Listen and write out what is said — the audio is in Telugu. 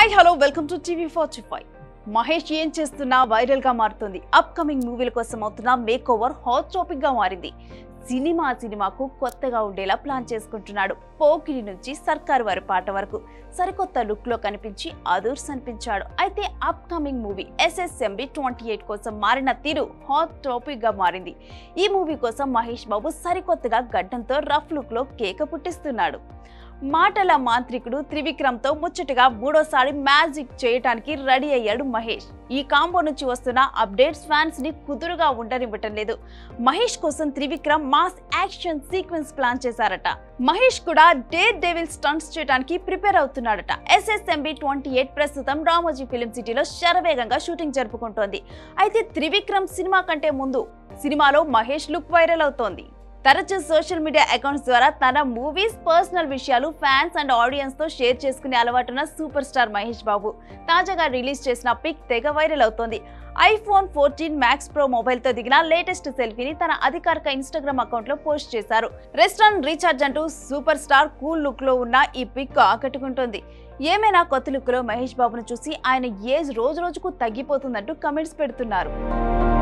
hi hello welcome to TV forty five Mahesh ఏం చేస్తున్నా వైరల్ గా మారుతుంది అప్ కమింగ్ మూవీల కోసం అవుతున్న మేక్ ఓవర్ హాట్ టాపిక్ గా మారింది సినిమా సినిమాకు కొత్తగా ఉండేలా ప్లాన్ చేసుకుంటున్నాడు పోకిరి నుంచి సర్కారు వారి పాట వరకు సరికొత్త లుక్ లో కనిపించి అదూర్స్ అనిపించాడు అయితే upcoming movie SSMB twenty eight కోసం మారిన తీరు హాట్ టాపిక్ గా మారింది ఈ మూవీ కోసం మహేష్ బాబు సరికొత్తగా గడ్డంతో రఫ్ లుక్ లో కేక పుట్టిస్తున్నాడు మాటల మాంత్రికుడు త్రివిక్రమ్తో ముచ్చటగా మూడోసారి మ్యాజిక్ చేయటానికి రెడీ అయ్యాడు మహేష్ ఈ కాంబో నుంచి వస్తున్న అప్డేట్స్ ఫ్యాన్స్ ని కుదురుగా ఉండనివ్వటం లేదు మహేష్ కోసం Trivikram mass action sequence plan చేశారట మహేష్ కూడా డే డెవిల్ స్టంట్స్ చేయడానికి ప్రిపేర్ అవుతున్నాడట ఎస్ఎస్ఎంబి ట్వంటీ ఎయిట్ ప్రస్తుతం రామోజీ ఫిలిం సిటీలో శరవేగంగా షూటింగ్ జరుపుకుంటోంది అయితే త్రివిక్రమ్ సినిమా కంటే ముందు సినిమాలో మహేష్ లుక్ వైరల్ అవుతోంది తరచూ సోషల్ మీడియా అకౌంట్స్ ద్వారా తన మూవీస్ పర్సనల్ విషయాలు ఫ్యాన్స్ అండ్ ఆడియన్స్ తో షేర్ చేసుకునే అలవాటున్న సూపర్ స్టార్ మహేష్ బాబు తాజాగా రిలీజ్ చేసిన పిక్ తెగ వైరల్ అవుతోంది iPhone fourteen max pro mobile తో దిగిన లేటెస్ట్ సెల్ఫీని తన అధికారిక ఇన్స్టాగ్రామ్ అకౌంట్ లో పోస్ట్ చేశారు రెస్టారెంట్ రీఛార్జ్ అంటూ సూపర్ స్టార్ కూల్ లుక్ లో ఉన్న ఈ పిక్ ఆకట్టుకుంటోంది ఏమైనా కొత్త లుక్ లో మహేష్ బాబును చూసి ఆయన ఏజ్ రోజు రోజుకు తగ్గిపోతుందంటూ కమెంట్స్ పెడుతున్నారు